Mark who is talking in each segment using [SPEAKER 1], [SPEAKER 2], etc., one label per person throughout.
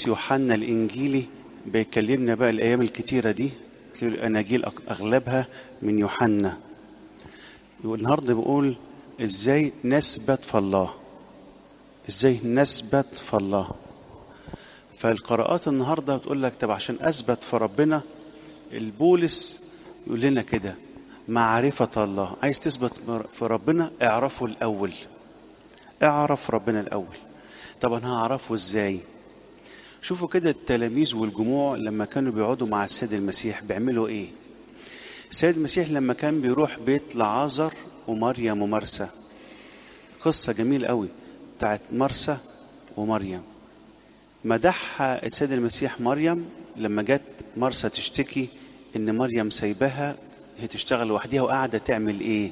[SPEAKER 1] القديس يوحنا الإنجيلي بيكلمنا بقى الأيام الكتيرة دي الأناجيل أغلبها من يوحنا والنهارده بيقول إزاي نثبت في الله إزاي نثبت في الله فالقراءات النهارده بتقول لك طب عشان أثبت في ربنا البولس يقول لنا كده معرفة الله عايز تثبت في ربنا اعرفه الأول اعرف ربنا الأول طبعا هعرفه ازاي شوفوا كده التلاميذ والجموع لما كانوا بيقعدوا مع السيد المسيح بيعملوا ايه السيد المسيح لما كان بيروح بيت لعازر ومريم ومرسى قصة جميلة قوي بتاعت مرسى ومريم مدحها السيد المسيح مريم لما جت مرسى تشتكي ان مريم سايباها هي تشتغل لوحدها وقاعدة تعمل ايه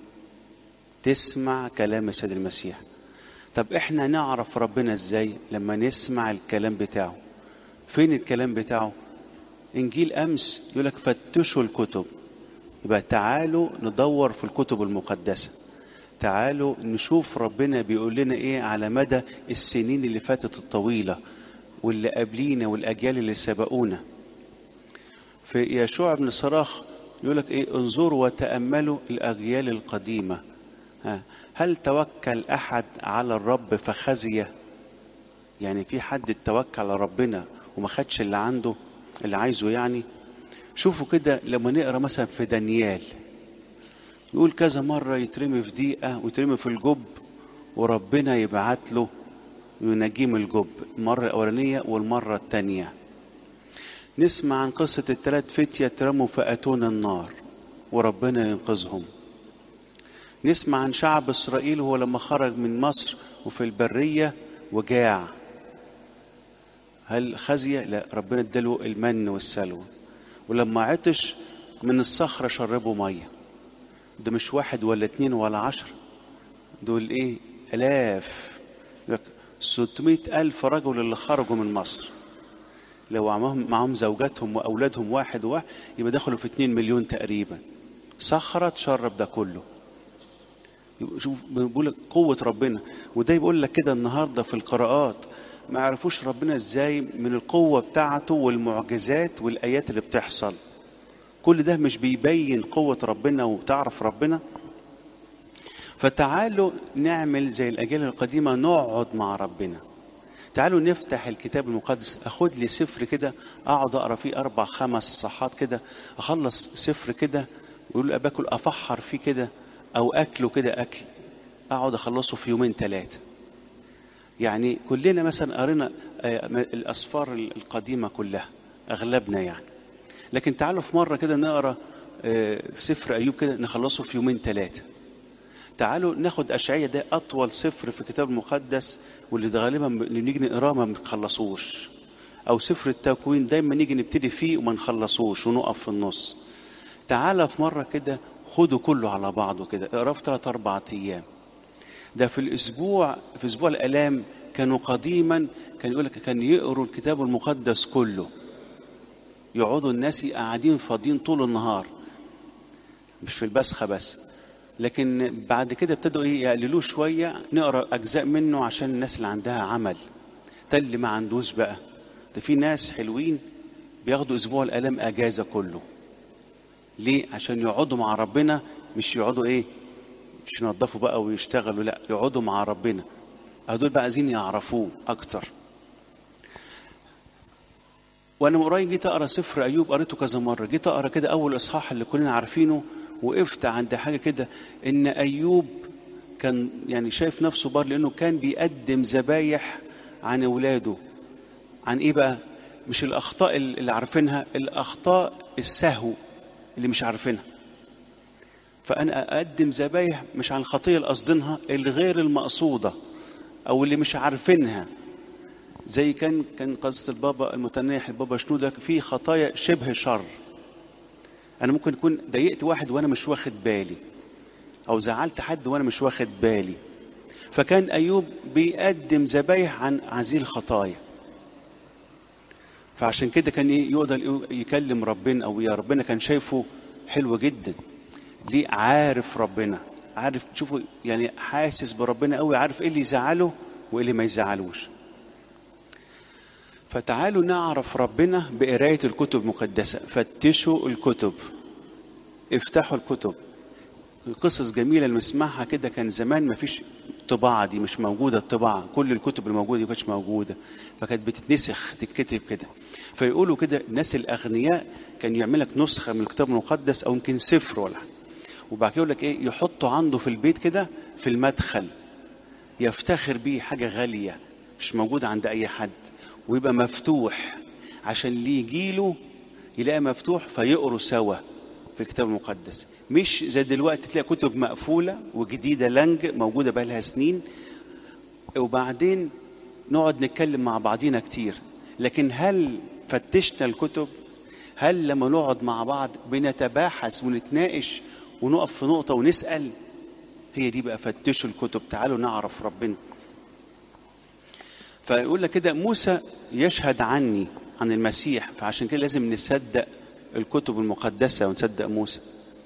[SPEAKER 1] تسمع كلام السيد المسيح طب احنا نعرف ربنا ازاي لما نسمع الكلام بتاعه فين الكلام بتاعه انجيل امس يقول لك فتشوا الكتب يبقى تعالوا ندور في الكتب المقدسه تعالوا نشوف ربنا بيقول لنا ايه على مدى السنين اللي فاتت الطويله واللي قبلينا والاجيال اللي سبقونا في يشوع بن صراخ يقول لك ايه انظروا وتاملوا الاجيال القديمه ها هل توكل احد على الرب فخزي يعني في حد توكل على ربنا وما خدش اللي عنده اللي عايزه يعني شوفوا كده لما نقرا مثلا في دانيال يقول كذا مرة يترمي في ضيقة ويترمي في الجب وربنا يبعت له ينجيه من الجب المرة الأولانية والمرة الثانية نسمع عن قصة الثلاث فتية اترموا في أتون النار وربنا ينقذهم نسمع عن شعب إسرائيل هو لما خرج من مصر وفي البرية وجاع هل خزي؟ لا ربنا اداله المن والسلوى ولما عطش من الصخرة شربوا مية ده مش واحد ولا اتنين ولا عشر دول ايه الاف ستمائة ألف رجل اللي خرجوا من مصر لو معهم, معهم زوجاتهم وأولادهم واحد واحد يبقى دخلوا في اتنين مليون تقريبا صخرة تشرب ده كله شوف بيقول قوة ربنا وده يقول لك كده النهاردة في القراءات ما يعرفوش ربنا ازاي من القوة بتاعته والمعجزات والآيات اللي بتحصل كل ده مش بيبين قوة ربنا وتعرف ربنا فتعالوا نعمل زي الأجيال القديمة نقعد مع ربنا تعالوا نفتح الكتاب المقدس أخد لي سفر كده أقعد أقرأ فيه أربع خمس صحات كده أخلص سفر كده ويقول باكل أفحر فيه كده أو أكله كده أكل أقعد أخلصه في يومين ثلاثة يعني كلنا مثلا قرينا الأسفار القديمة كلها أغلبنا يعني لكن تعالوا في مرة كده نقرا سفر أيوب كده نخلصه في يومين ثلاثة تعالوا ناخد أشعية ده أطول سفر في الكتاب المقدس واللي ده غالبا اللي نيجي نقراه ما بنخلصوش أو سفر التكوين دايما نيجي نبتدي فيه وما نخلصوش ونقف في النص تعالى في مرة كده خدوا كله على بعضه كده اقراه في ثلاث أربع أيام ده في الأسبوع في أسبوع الآلام كانوا قديما كان يقول لك كان يقروا الكتاب المقدس كله يقعدوا الناس قاعدين فاضيين طول النهار مش في البسخة بس لكن بعد كده ابتدوا ايه يقللوه شوية نقرا أجزاء منه عشان الناس اللي عندها عمل ده اللي ما عندوش بقى ده في ناس حلوين بياخدوا أسبوع الآلام أجازة كله ليه عشان يقعدوا مع ربنا مش يقعدوا ايه مش ينظفوا بقى ويشتغلوا لا يقعدوا مع ربنا هدول بقى عايزين يعرفوه اكتر وانا من قريب جيت اقرا سفر ايوب قريته كذا مره جيت اقرا كده اول اصحاح اللي كلنا عارفينه وقفت عند حاجه كده ان ايوب كان يعني شايف نفسه بار لانه كان بيقدم ذبايح عن اولاده عن ايه بقى مش الاخطاء اللي عارفينها الاخطاء السهو اللي مش عارفينها فانا اقدم ذبايح مش عن الخطيه اللي قصدينها الغير المقصوده او اللي مش عارفينها زي كان كان قصة البابا المتناح البابا شنودة في خطايا شبه شر أنا ممكن أكون ضايقت واحد وأنا مش واخد بالي أو زعلت حد وأنا مش واخد بالي فكان أيوب بيقدم ذبايح عن هذه الخطايا فعشان كده كان يقدر يكلم ربنا أو يا ربنا كان شايفه حلو جدا ليه عارف ربنا عارف شوفوا يعني حاسس بربنا قوي عارف ايه اللي يزعله وايه اللي ما يزعلوش فتعالوا نعرف ربنا بقراية الكتب المقدسة فتشوا الكتب افتحوا الكتب قصص جميلة اللي نسمعها كده كان زمان ما فيش طباعة دي مش موجودة الطباعة كل الكتب الموجودة دي كانتش موجودة فكانت بتتنسخ تتكتب كده فيقولوا كده الناس الأغنياء كان يعمل لك نسخة من الكتاب المقدس أو يمكن سفر ولا حاجة وبعد كده يقول لك إيه يحطه عنده في البيت كده في المدخل يفتخر بيه حاجة غالية مش موجودة عند أي حد ويبقى مفتوح عشان اللي يجيله يلاقي مفتوح فيقروا سوا في الكتاب المقدس مش زي دلوقتي تلاقي كتب مقفولة وجديدة لنج موجودة بقى لها سنين وبعدين نقعد نتكلم مع بعضينا كتير لكن هل فتشنا الكتب هل لما نقعد مع بعض بنتباحث ونتناقش ونقف في نقطة ونسأل هي دي بقى فتشوا الكتب تعالوا نعرف ربنا فيقول لك كده موسى يشهد عني عن المسيح فعشان كده لازم نصدق الكتب المقدسة ونصدق موسى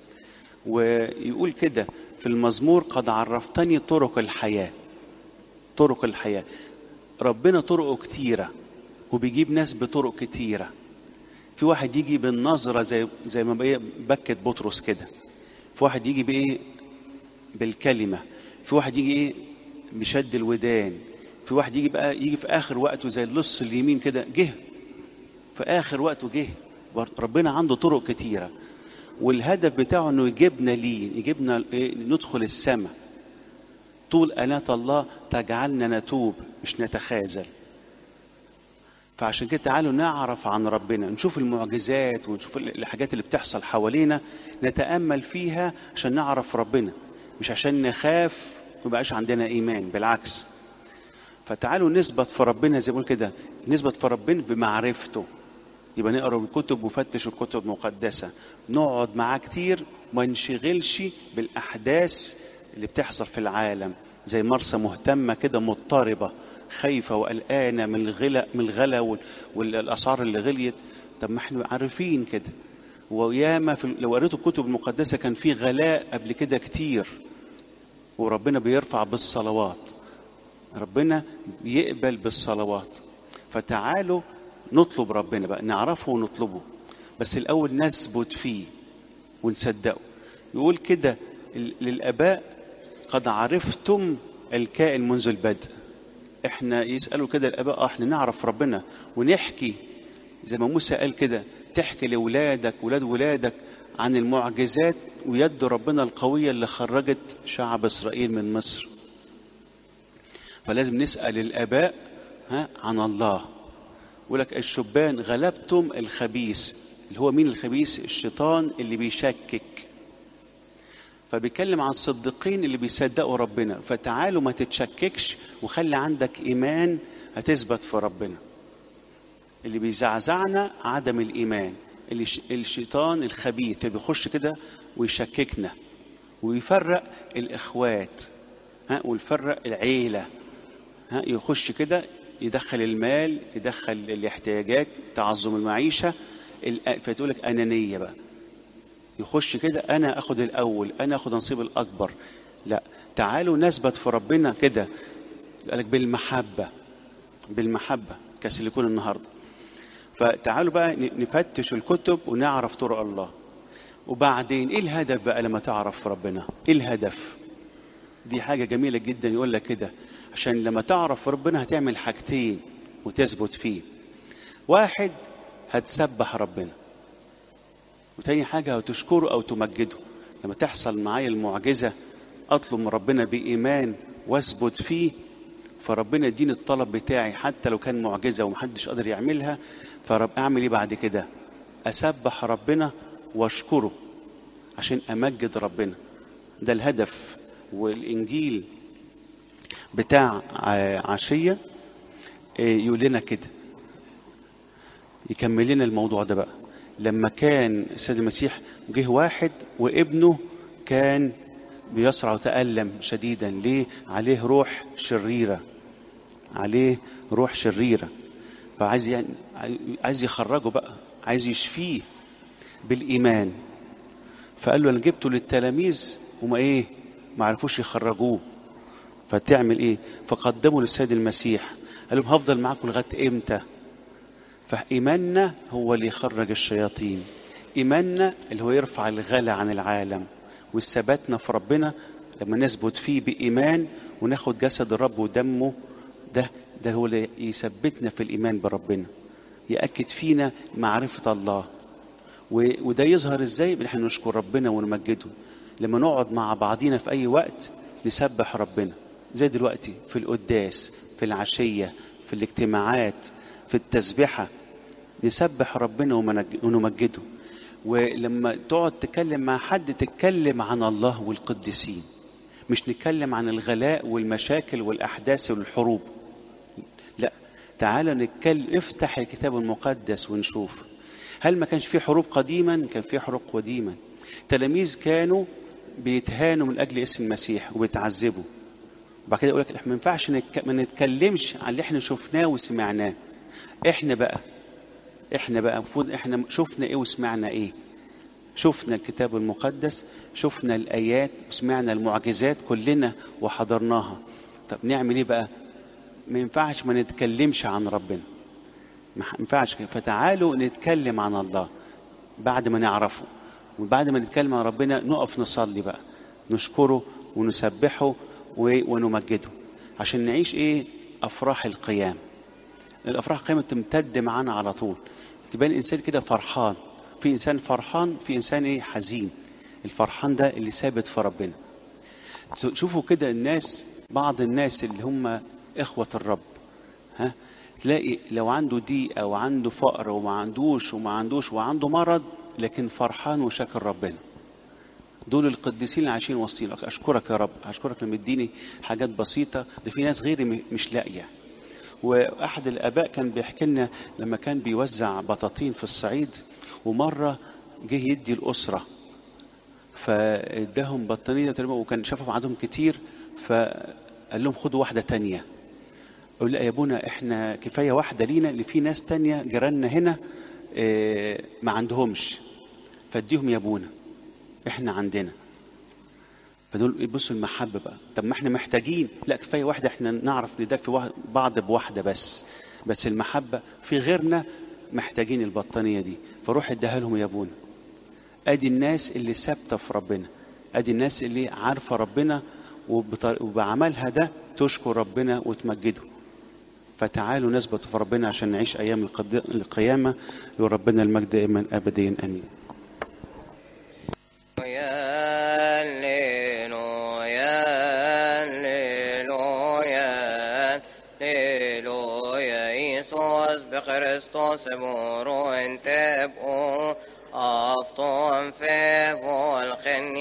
[SPEAKER 1] ويقول كده في المزمور قد عرفتني طرق الحياة طرق الحياة ربنا طرقه كتيرة وبيجيب ناس بطرق كتيرة في واحد يجي بالنظرة زي زي ما بقى بكت بطرس كده في واحد يجي بإيه بالكلمة في واحد يجي إيه بشد الودان في واحد يجي بقى يجي في آخر وقته زي اللص اليمين كده جه في آخر وقته جه ربنا عنده طرق كتيرة والهدف بتاعه انه يجيبنا ليه يجيبنا إيه؟ ندخل السماء طول أناة الله تجعلنا نتوب مش نتخاذل فعشان كده تعالوا نعرف عن ربنا نشوف المعجزات ونشوف الحاجات اللي بتحصل حوالينا نتأمل فيها عشان نعرف ربنا مش عشان نخاف ومبقاش عندنا إيمان بالعكس فتعالوا نثبت في ربنا زي ما بقول كده نثبت في ربنا بمعرفته يبقى نقرا الكتب وفتش الكتب المقدسة نقعد معاه كتير ما نشغلش بالأحداث اللي بتحصل في العالم زي مرسى مهتمة كده مضطربة خايفة وقلقانة من الغلا من الغلا والأسعار اللي غليت طب ما احنا عارفين كده وياما في لو قريتوا الكتب المقدسة كان في غلاء قبل كده كتير وربنا بيرفع بالصلوات ربنا بيقبل بالصلوات فتعالوا نطلب ربنا بقى نعرفه ونطلبه بس الأول نثبت فيه ونصدقه يقول كده للآباء قد عرفتم الكائن منذ البدء احنا يسألوا كده الآباء احنا نعرف ربنا ونحكي زي ما موسى قال كده تحكي لأولادك ولاد ولادك عن المعجزات ويد ربنا القوية اللي خرجت شعب إسرائيل من مصر فلازم نسأل الآباء ها عن الله يقول لك الشبان غلبتم الخبيث اللي هو مين الخبيث الشيطان اللي بيشكك فبيتكلم عن الصديقين اللي بيصدقوا ربنا فتعالوا ما تتشككش وخلي عندك ايمان هتثبت في ربنا اللي بيزعزعنا عدم الايمان اللي الشيطان الخبيث اللي بيخش كده ويشككنا ويفرق الاخوات ها ويفرق العيله ها يخش كده يدخل المال يدخل الاحتياجات تعظم المعيشة فتقول لك أنانية بقى يخش كده أنا أخد الأول أنا أخد نصيب الأكبر لا تعالوا نثبت في ربنا كده قالك بالمحبة بالمحبة كسلكون النهاردة فتعالوا بقى نفتش الكتب ونعرف طرق الله وبعدين ايه الهدف بقى لما تعرف ربنا ايه الهدف دي حاجة جميلة جدا يقول لك كده عشان لما تعرف ربنا هتعمل حاجتين وتثبت فيه واحد هتسبح ربنا وتاني حاجة هتشكره أو تمجده لما تحصل معايا المعجزة أطلب من ربنا بإيمان واثبت فيه فربنا يديني الطلب بتاعي حتى لو كان معجزة ومحدش قادر يعملها فرب أعمل إيه بعد كده أسبح ربنا واشكره عشان أمجد ربنا ده الهدف والإنجيل بتاع عشية يقول لنا كده يكمل لنا الموضوع ده بقى لما كان السيد المسيح جه واحد وابنه كان بيصرع وتألم شديدا ليه عليه روح شريرة عليه روح شريرة فعايز يعني عايز يخرجه بقى عايز يشفيه بالإيمان فقال له أنا جبته للتلاميذ وما إيه ما عرفوش يخرجوه فتعمل إيه فقدموا للسيد المسيح قال لهم هفضل معاكم لغاية إمتى فإيماننا هو اللي يخرج الشياطين إيماننا اللي هو يرفع الغلا عن العالم والثباتنا في ربنا لما نثبت فيه بإيمان وناخد جسد الرب ودمه ده ده هو اللي يثبتنا في الإيمان بربنا يأكد فينا معرفة الله و- وده يظهر ازاي ان احنا نشكر ربنا ونمجده لما نقعد مع بعضينا في اي وقت نسبح ربنا زي دلوقتي في القداس في العشية في الاجتماعات في التسبحة نسبح ربنا ومنج- ونمجده ولما تقعد تتكلم مع حد تتكلم عن الله والقديسين مش نتكلم عن الغلاء والمشاكل والأحداث والحروب لا تعالى نتكلم افتح الكتاب المقدس ونشوف هل ما كانش في حروب قديما كان في حروب قديما تلاميذ كانوا بيتهانوا من اجل اسم المسيح وبيتعذبوا وبعد كده يقول لك احنا ما ينفعش نتك... ما نتكلمش عن اللي احنا شفناه وسمعناه احنا بقى احنا بقى المفروض احنا شفنا ايه وسمعنا ايه شفنا الكتاب المقدس شفنا الايات وسمعنا المعجزات كلنا وحضرناها طب نعمل ايه بقى ما ينفعش ما نتكلمش عن ربنا ما ينفعش كده. فتعالوا نتكلم عن الله بعد ما نعرفه وبعد ما نتكلم عن ربنا نقف نصلي بقى نشكره ونسبحه و- ونمجده عشان نعيش ايه افراح القيام الافراح القيام تمتد معانا على طول تبان الانسان كده فرحان في انسان فرحان في انسان ايه حزين الفرحان ده اللي ثابت في ربنا شوفوا كده الناس بعض الناس اللي هم اخوة الرب ها تلاقي لو عنده ضيق او عنده فقر وما عندوش وما عندوش وعنده مرض لكن فرحان وشاكر ربنا دول القديسين اللي عايشين وسطينا اشكرك يا رب اشكرك لما مديني حاجات بسيطه ده في ناس غيري م- مش لاقيه واحد الاباء كان بيحكي لنا لما كان بيوزع بطاطين في الصعيد ومره جه يدي الاسره فاداهم بطانيه تقريبا وكان شافهم عندهم كتير فقال لهم خدوا واحده تانية قال لا يا ابونا احنا كفايه واحده لينا اللي في ناس تانية جيراننا هنا اه، ما عندهمش فاديهم يا ابونا احنا عندنا فدول بصوا المحبه بقى طب ما احنا محتاجين لا كفايه واحده احنا نعرف ندفي واحد- بعض بواحده بس بس المحبه في غيرنا محتاجين البطانيه دي فروح اديها لهم يا ابونا ادي الناس اللي ثابته في ربنا ادي الناس اللي عارفه ربنا وبطر- وبعملها ده تشكر ربنا وتمجده فتعالوا نثبت في ربنا عشان نعيش ايام القد- القيامه وربنا المجد دائما ابديا امين
[SPEAKER 2] يا ليلو يا ليلو يا ليلو يا إيسوس بكريستوس بورو انتبقوا أفطون في فولخني